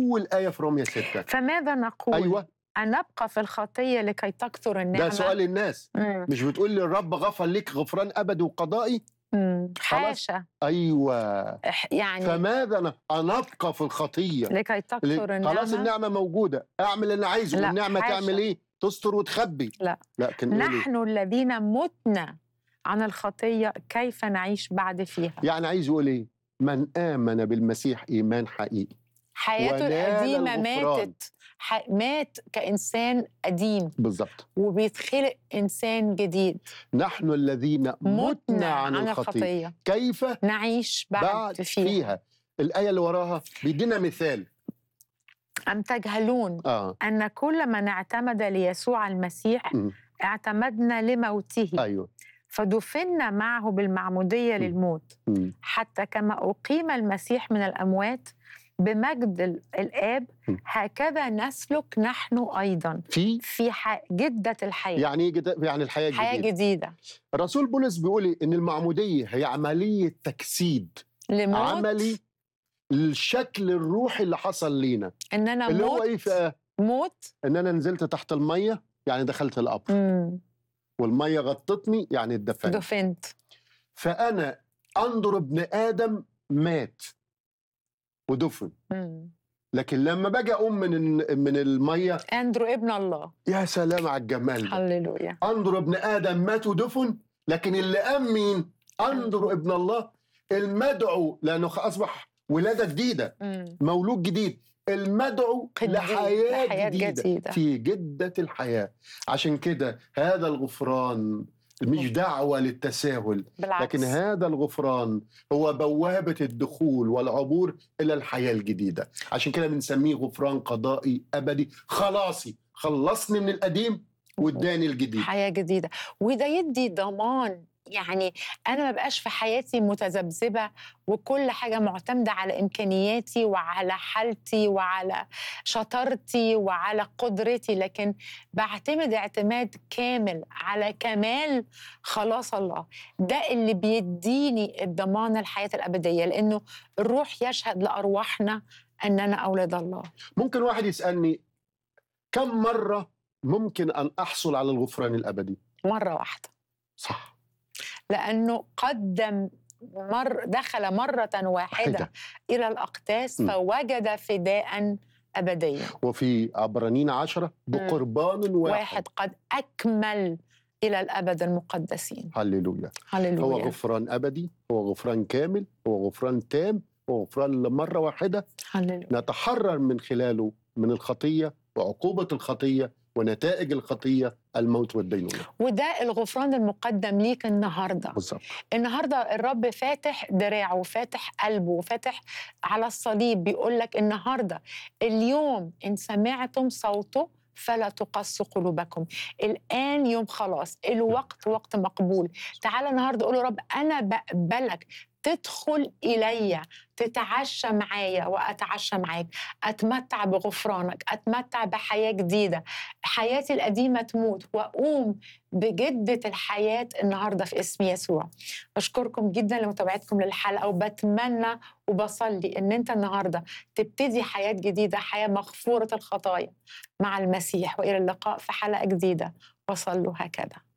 اول ايه في رومية 6 فماذا نقول ايوه أن نبقى في الخطية لكي تكثر النعمة ده سؤال الناس مم. مش بتقول لي الرب غفر لك غفران ابدي وقضائي مم. خلاص. حاشا ايوه إح- يعني فماذا ن- ان ابقى في الخطيه لكي تكثر ل- النعمة خلاص النعمه موجوده اعمل اللي انا عايزه لا، والنعمه حاشا. تعمل ايه تستر وتخبي لا. لكن إيه ليه؟ نحن الذين متنا عن الخطية كيف نعيش بعد فيها يعني عايز يقول ايه من امن بالمسيح ايمان حقيقي حياته ونال القديمة الغفران. ماتت ح- مات كإنسان قديم بالظبط وبيتخلق إنسان جديد نحن الذين متنا عن, الخطيه كيف نعيش بعد, بعد فيها. فيها الايه اللي وراها بيدينا مثال أم تجهلون اه أن كل من اعتمد ليسوع المسيح مم. اعتمدنا لموته ايوه فدفنا معه بالمعمودية مم. للموت مم. حتى كما أقيم المسيح من الأموات بمجد ال- الآب مم. هكذا نسلك نحن أيضا في في ح- جدة الحياة يعني ايه جد- يعني الحياه حياة الجديده جديدة الرسول بولس بيقول إيه؟ ان المعموديه هي عمليه تجسيد لموت عملي الشكل الروحي اللي حصل لينا إن أنا اللي هو موت ايه في موت ان انا نزلت تحت الميه يعني دخلت القبر مم. والميه غطتني يعني اتدفنت دفنت فانا انظر ابن ادم مات ودفن مم. لكن لما باجي اقوم من ال- من الميه أندرو ابن الله يا سلام على الجمال ده هللويا انظر ابن ادم مات ودفن لكن اللي قام مين انظر ابن الله المدعو لانه اصبح ولاده جديده مم. مولود جديد المدعو قديس لحياه, لحياة جديدة, جديدة. في جده الحياه عشان كده هذا الغفران مش دعوه للتساهل بالعكس لكن هذا الغفران هو بوابه الدخول والعبور الى الحياه الجديده عشان كده بنسميه غفران قضائي ابدي خلاصي خلصني من القديم واداني الجديد حياة جديدة وده يدي ضمان يعني أنا ما بقاش في حياتي متذبذبة وكل حاجة معتمدة على إمكانياتي وعلى حالتي وعلى شطارتي وعلى قدرتي لكن بعتمد اعتماد كامل على كمال خلاص الله ده اللي بيديني الضمان الحياة الأبدية لأنه الروح يشهد لأرواحنا أننا أولاد الله ممكن واحد يسالني كم مره ممكن ان احصل على الغفران الابدي مرة واحدة صح لأنه قدم مر دخل مرة واحدة واحدة. إلى الأقداس م. فوجد فداء أبديا وفي عبرانيين عشرة بقربان واحد, واحد قد أكمل إلى الأبد المقدسين هللويا هو هللويا غفران ابدي هو غفران كامل هو غفران تام هو غفران لمره واحده هللويا نتحرر من خلاله من الخطيه وعقوبه الخطيه ونتائج الخطيه الموت والدينونه وده الغفران المقدم ليك النهارده بالظبط النهارده الرب فاتح دراعه وفاتح قلبه وفاتح على الصليب بيقول لك النهارده اليوم ان سمعتم صوته فلا تقص قلوبكم الان يوم خلاص الوقت وقت مقبول تعالى النهارده قول يا رب انا بقبلك تدخل الي تتعشى معايا واتعشى معاك اتمتع بغفرانك اتمتع بحياه جديده حياتي القديمه تموت واقوم بجده الحياه النهارده في اسم يسوع بشكركم جدا لمتابعتكم للحلقه وبتمنى وبصلي ان انت النهارده تبتدي حياه جديده حياه مغفوره الخطايا مع المسيح والى اللقاء في حلقه جديده وصلوا هكذا